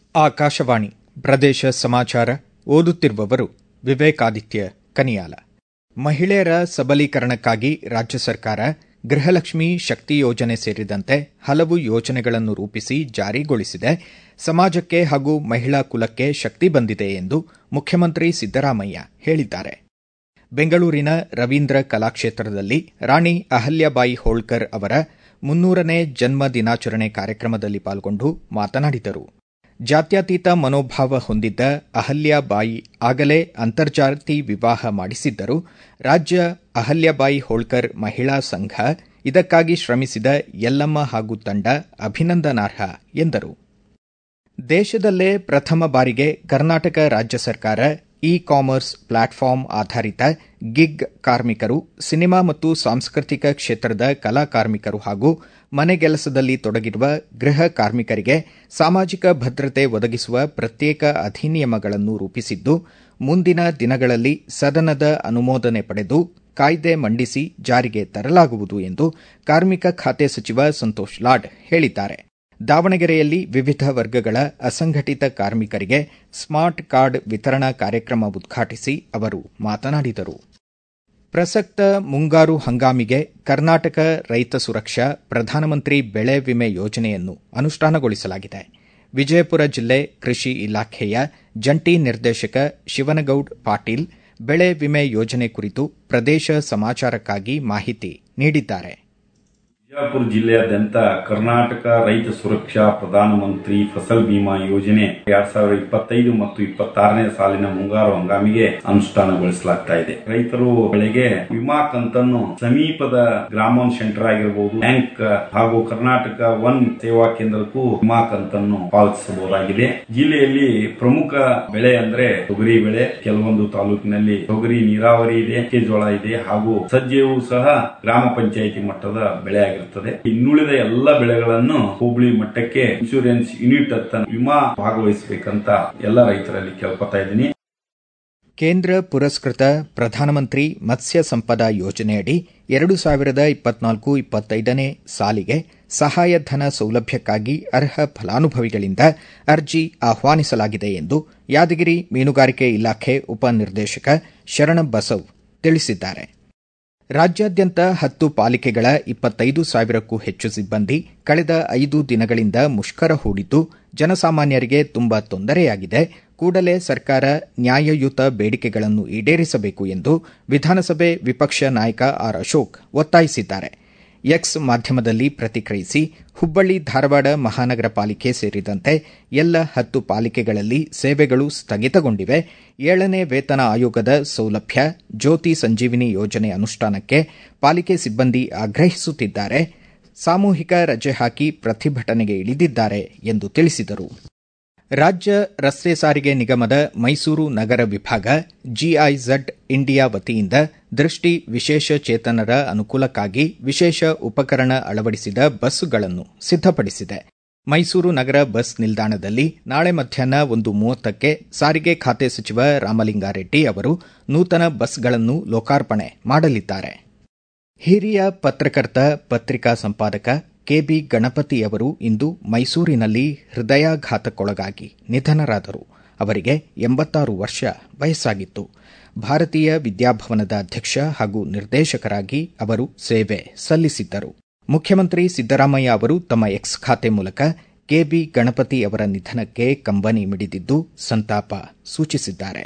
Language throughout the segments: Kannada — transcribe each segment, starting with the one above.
ಆಕಾಶವಾಣಿ ಪ್ರದೇಶ ಸಮಾಚಾರ ಓದುತ್ತಿರುವವರು ವಿವೇಕಾದಿತ್ಯ ಕನಿಯಾಲ ಮಹಿಳೆಯರ ಸಬಲೀಕರಣಕ್ಕಾಗಿ ರಾಜ್ಯ ಸರ್ಕಾರ ಗೃಹಲಕ್ಷ್ಮಿ ಶಕ್ತಿ ಯೋಜನೆ ಸೇರಿದಂತೆ ಹಲವು ಯೋಜನೆಗಳನ್ನು ರೂಪಿಸಿ ಜಾರಿಗೊಳಿಸಿದೆ ಸಮಾಜಕ್ಕೆ ಹಾಗೂ ಮಹಿಳಾ ಕುಲಕ್ಕೆ ಶಕ್ತಿ ಬಂದಿದೆ ಎಂದು ಮುಖ್ಯಮಂತ್ರಿ ಸಿದ್ದರಾಮಯ್ಯ ಹೇಳಿದ್ದಾರೆ ಬೆಂಗಳೂರಿನ ರವೀಂದ್ರ ಕಲಾಕ್ಷೇತ್ರದಲ್ಲಿ ರಾಣಿ ಅಹಲ್ಯಾಬಾಯಿ ಹೋಳ್ಕರ್ ಅವರ ಮುನ್ನೂರನೇ ಜನ್ಮ ದಿನಾಚರಣೆ ಕಾರ್ಯಕ್ರಮದಲ್ಲಿ ಪಾಲ್ಗೊಂಡು ಮಾತನಾಡಿದರು ಜಾತ್ಯತೀತ ಮನೋಭಾವ ಹೊಂದಿದ್ದ ಅಹಲ್ಯಾಬಾಯಿ ಆಗಲೇ ಅಂತರ್ಜಾತಿ ವಿವಾಹ ಮಾಡಿಸಿದ್ದರು ರಾಜ್ಯ ಅಹಲ್ಯಾಬಾಯಿ ಹೋಳ್ಕರ್ ಮಹಿಳಾ ಸಂಘ ಇದಕ್ಕಾಗಿ ಶ್ರಮಿಸಿದ ಯಲ್ಲಮ್ಮ ಹಾಗೂ ತಂಡ ಅಭಿನಂದನಾರ್ಹ ಎಂದರು ದೇಶದಲ್ಲೇ ಪ್ರಥಮ ಬಾರಿಗೆ ಕರ್ನಾಟಕ ರಾಜ್ಯ ಸರ್ಕಾರ ಇ ಕಾಮರ್ಸ್ ಪ್ಲಾಟ್ಫಾರ್ಮ್ ಆಧಾರಿತ ಗಿಗ್ ಕಾರ್ಮಿಕರು ಸಿನಿಮಾ ಮತ್ತು ಸಾಂಸ್ಕೃತಿಕ ಕ್ಷೇತ್ರದ ಕಲಾ ಕಾರ್ಮಿಕರು ಹಾಗೂ ಮನೆಗೆಲಸದಲ್ಲಿ ತೊಡಗಿರುವ ಗೃಹ ಕಾರ್ಮಿಕರಿಗೆ ಸಾಮಾಜಿಕ ಭದ್ರತೆ ಒದಗಿಸುವ ಪ್ರತ್ಯೇಕ ಅಧಿನಿಯಮಗಳನ್ನು ರೂಪಿಸಿದ್ದು ಮುಂದಿನ ದಿನಗಳಲ್ಲಿ ಸದನದ ಅನುಮೋದನೆ ಪಡೆದು ಕಾಯ್ದೆ ಮಂಡಿಸಿ ಜಾರಿಗೆ ತರಲಾಗುವುದು ಎಂದು ಕಾರ್ಮಿಕ ಖಾತೆ ಸಚಿವ ಸಂತೋಷ್ ಲಾಡ್ ಹೇಳಿದ್ದಾರೆ ದಾವಣಗೆರೆಯಲ್ಲಿ ವಿವಿಧ ವರ್ಗಗಳ ಅಸಂಘಟಿತ ಕಾರ್ಮಿಕರಿಗೆ ಸ್ಮಾರ್ಟ್ ಕಾರ್ಡ್ ವಿತರಣಾ ಕಾರ್ಯಕ್ರಮ ಉದ್ಘಾಟಿಸಿ ಅವರು ಮಾತನಾಡಿದರು ಪ್ರಸಕ್ತ ಮುಂಗಾರು ಹಂಗಾಮಿಗೆ ಕರ್ನಾಟಕ ರೈತ ಸುರಕ್ಷಾ ಪ್ರಧಾನಮಂತ್ರಿ ಬೆಳೆ ವಿಮೆ ಯೋಜನೆಯನ್ನು ಅನುಷ್ಠಾನಗೊಳಿಸಲಾಗಿದೆ ವಿಜಯಪುರ ಜಿಲ್ಲೆ ಕೃಷಿ ಇಲಾಖೆಯ ಜಂಟಿ ನಿರ್ದೇಶಕ ಶಿವನಗೌಡ್ ಪಾಟೀಲ್ ಬೆಳೆ ವಿಮೆ ಯೋಜನೆ ಕುರಿತು ಪ್ರದೇಶ ಸಮಾಚಾರಕ್ಕಾಗಿ ಮಾಹಿತಿ ನೀಡಿದ್ದಾರೆ ಬಿಜಾಪುರ ಜಿಲ್ಲೆಯಾದ್ಯಂತ ಕರ್ನಾಟಕ ರೈತ ಸುರಕ್ಷಾ ಪ್ರಧಾನಮಂತ್ರಿ ಫಸಲ್ ಬಿಮಾ ಯೋಜನೆ ಎರಡ್ ಸಾವಿರದ ಇಪ್ಪತ್ತೈದು ಮತ್ತು ಇಪ್ಪತ್ತಾರನೇ ಸಾಲಿನ ಮುಂಗಾರು ಹಂಗಾಮಿಗೆ ಅನುಷ್ಠಾನಗೊಳಿಸಲಾಗ್ತಾ ಇದೆ ರೈತರು ಬೆಳೆಗೆ ವಿಮಾ ಕಂತನ್ನು ಸಮೀಪದ ಗ್ರಾಮೋನ್ ಸೆಂಟರ್ ಆಗಿರಬಹುದು ಬ್ಯಾಂಕ್ ಹಾಗೂ ಕರ್ನಾಟಕ ಒನ್ ಸೇವಾ ಕೇಂದ್ರಕ್ಕೂ ವಿಮಾ ಕಂತನ್ನು ಪಾವತಿಸಬಹುದಾಗಿದೆ ಜಿಲ್ಲೆಯಲ್ಲಿ ಪ್ರಮುಖ ಬೆಳೆ ಅಂದ್ರೆ ತೊಗರಿ ಬೆಳೆ ಕೆಲವೊಂದು ತಾಲೂಕಿನಲ್ಲಿ ತೊಗರಿ ನೀರಾವರಿ ಇದೆ ಮೆಕ್ಕೆಜೋಳ ಇದೆ ಹಾಗೂ ಸಜ್ಜೆಯೂ ಸಹ ಗ್ರಾಮ ಪಂಚಾಯಿತಿ ಮಟ್ಟದ ಬೆಳೆ ಆಗಿರುತ್ತದೆ ಇನ್ನುಳಿದ ಎಲ್ಲ ಬೆಳೆಗಳನ್ನು ಹೋಬಳಿ ಮಟ್ಟಕ್ಕೆ ಇನ್ಶೂರೆನ್ಸ್ ಯೂನಿಟ್ ಹತ್ತ ವಿಮಾ ಭಾಗವಹಿಸಬೇಕಂತ ಎಲ್ಲ ರೈತರಲ್ಲಿ ಕೇಳ್ಕೊತಾ ಇದ್ದೀನಿ ಕೇಂದ್ರ ಪುರಸ್ಕೃತ ಪ್ರಧಾನಮಂತ್ರಿ ಮತ್ಸ್ಯ ಸಂಪದ ಯೋಜನೆಯಡಿ ಎರಡು ಸಾವಿರದ ಇಪ್ಪತ್ನಾಲ್ಕು ಇಪ್ಪತ್ತೈದನೇ ಸಾಲಿಗೆ ಸಹಾಯಧನ ಸೌಲಭ್ಯಕ್ಕಾಗಿ ಅರ್ಹ ಫಲಾನುಭವಿಗಳಿಂದ ಅರ್ಜಿ ಆಹ್ವಾನಿಸಲಾಗಿದೆ ಎಂದು ಯಾದಗಿರಿ ಮೀನುಗಾರಿಕೆ ಇಲಾಖೆ ಉಪನಿರ್ದೇಶಕ ಶರಣಬಸವ್ ತಿಳಿಸಿದ್ದಾರೆ ರಾಜ್ಯಾದ್ಯಂತ ಹತ್ತು ಪಾಲಿಕೆಗಳ ಇಪ್ಪತ್ತೈದು ಸಾವಿರಕ್ಕೂ ಹೆಚ್ಚು ಸಿಬ್ಬಂದಿ ಕಳೆದ ಐದು ದಿನಗಳಿಂದ ಮುಷ್ಕರ ಹೂಡಿದ್ದು ಜನಸಾಮಾನ್ಯರಿಗೆ ತುಂಬಾ ತೊಂದರೆಯಾಗಿದೆ ಕೂಡಲೇ ಸರ್ಕಾರ ನ್ಯಾಯಯುತ ಬೇಡಿಕೆಗಳನ್ನು ಈಡೇರಿಸಬೇಕು ಎಂದು ವಿಧಾನಸಭೆ ವಿಪಕ್ಷ ನಾಯಕ ಆರ್ ಅಶೋಕ್ ಒತ್ತಾಯಿಸಿದ್ದಾರೆ ಎಕ್ಸ್ ಮಾಧ್ಯಮದಲ್ಲಿ ಪ್ರತಿಕ್ರಿಯಿಸಿ ಹುಬ್ಬಳ್ಳಿ ಧಾರವಾಡ ಮಹಾನಗರ ಪಾಲಿಕೆ ಸೇರಿದಂತೆ ಎಲ್ಲ ಹತ್ತು ಪಾಲಿಕೆಗಳಲ್ಲಿ ಸೇವೆಗಳು ಸ್ಥಗಿತಗೊಂಡಿವೆ ಏಳನೇ ವೇತನ ಆಯೋಗದ ಸೌಲಭ್ಯ ಜ್ಯೋತಿ ಸಂಜೀವಿನಿ ಯೋಜನೆ ಅನುಷ್ಠಾನಕ್ಕೆ ಪಾಲಿಕೆ ಸಿಬ್ಬಂದಿ ಆಗ್ರಹಿಸುತ್ತಿದ್ದಾರೆ ಸಾಮೂಹಿಕ ರಜೆ ಹಾಕಿ ಪ್ರತಿಭಟನೆಗೆ ಇಳಿದಿದ್ದಾರೆ ಎಂದು ತಿಳಿಸಿದರು ರಾಜ್ಯ ರಸ್ತೆ ಸಾರಿಗೆ ನಿಗಮದ ಮೈಸೂರು ನಗರ ವಿಭಾಗ ಜಿಐಝಡ್ ಇಂಡಿಯಾ ವತಿಯಿಂದ ದೃಷ್ಟಿ ವಿಶೇಷ ಚೇತನರ ಅನುಕೂಲಕ್ಕಾಗಿ ವಿಶೇಷ ಉಪಕರಣ ಅಳವಡಿಸಿದ ಬಸ್ಸುಗಳನ್ನು ಸಿದ್ದಪಡಿಸಿದೆ ಮೈಸೂರು ನಗರ ಬಸ್ ನಿಲ್ದಾಣದಲ್ಲಿ ನಾಳೆ ಮಧ್ಯಾಹ್ನ ಒಂದು ಮೂವತ್ತಕ್ಕೆ ಸಾರಿಗೆ ಖಾತೆ ಸಚಿವ ರಾಮಲಿಂಗಾರೆಡ್ಡಿ ಅವರು ನೂತನ ಬಸ್ಗಳನ್ನು ಲೋಕಾರ್ಪಣೆ ಮಾಡಲಿದ್ದಾರೆ ಹಿರಿಯ ಪತ್ರಕರ್ತ ಪತ್ರಿಕಾ ಸಂಪಾದಕ ಕೆಬಿ ಗಣಪತಿ ಅವರು ಇಂದು ಮೈಸೂರಿನಲ್ಲಿ ಹೃದಯಾಘಾತಕ್ಕೊಳಗಾಗಿ ನಿಧನರಾದರು ಅವರಿಗೆ ಎಂಬತ್ತಾರು ವರ್ಷ ವಯಸ್ಸಾಗಿತ್ತು ಭಾರತೀಯ ವಿದ್ಯಾಭವನದ ಅಧ್ಯಕ್ಷ ಹಾಗೂ ನಿರ್ದೇಶಕರಾಗಿ ಅವರು ಸೇವೆ ಸಲ್ಲಿಸಿದ್ದರು ಮುಖ್ಯಮಂತ್ರಿ ಸಿದ್ದರಾಮಯ್ಯ ಅವರು ತಮ್ಮ ಎಕ್ಸ್ ಖಾತೆ ಮೂಲಕ ಕೆಬಿ ಗಣಪತಿ ಅವರ ನಿಧನಕ್ಕೆ ಕಂಬನಿ ಮಿಡಿದಿದ್ದು ಸಂತಾಪ ಸೂಚಿಸಿದ್ದಾರೆ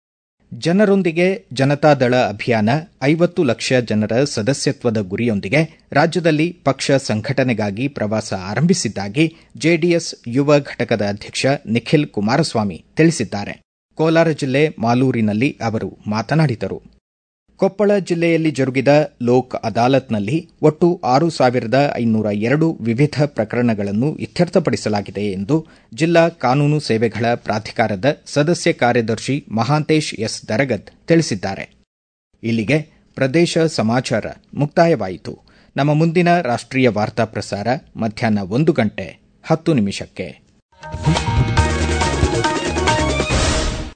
ಜನರೊಂದಿಗೆ ಜನತಾದಳ ಅಭಿಯಾನ ಐವತ್ತು ಲಕ್ಷ ಜನರ ಸದಸ್ಯತ್ವದ ಗುರಿಯೊಂದಿಗೆ ರಾಜ್ಯದಲ್ಲಿ ಪಕ್ಷ ಸಂಘಟನೆಗಾಗಿ ಪ್ರವಾಸ ಆರಂಭಿಸಿದ್ದಾಗಿ ಜೆಡಿಎಸ್ ಯುವ ಘಟಕದ ಅಧ್ಯಕ್ಷ ನಿಖಿಲ್ ಕುಮಾರಸ್ವಾಮಿ ತಿಳಿಸಿದ್ದಾರೆ ಕೋಲಾರ ಜಿಲ್ಲೆ ಮಾಲೂರಿನಲ್ಲಿ ಅವರು ಮಾತನಾಡಿದರು ಕೊಪ್ಪಳ ಜಿಲ್ಲೆಯಲ್ಲಿ ಜರುಗಿದ ಲೋಕ್ ಅದಾಲತ್ನಲ್ಲಿ ಒಟ್ಟು ಆರು ಸಾವಿರದ ಐನೂರ ಎರಡು ವಿವಿಧ ಪ್ರಕರಣಗಳನ್ನು ಇತ್ಯರ್ಥಪಡಿಸಲಾಗಿದೆ ಎಂದು ಜಿಲ್ಲಾ ಕಾನೂನು ಸೇವೆಗಳ ಪ್ರಾಧಿಕಾರದ ಸದಸ್ಯ ಕಾರ್ಯದರ್ಶಿ ಮಹಾಂತೇಶ್ ಎಸ್ ದರಗದ್ ತಿಳಿಸಿದ್ದಾರೆ ಇಲ್ಲಿಗೆ ಪ್ರದೇಶ ಸಮಾಚಾರ ಮುಕ್ತಾಯವಾಯಿತು ನಮ್ಮ ಮುಂದಿನ ರಾಷ್ಟ್ರೀಯ ವಾರ್ತಾ ಪ್ರಸಾರ ಮಧ್ಯಾಹ್ನ ಒಂದು ಗಂಟೆ ಹತ್ತು ನಿಮಿಷಕ್ಕೆ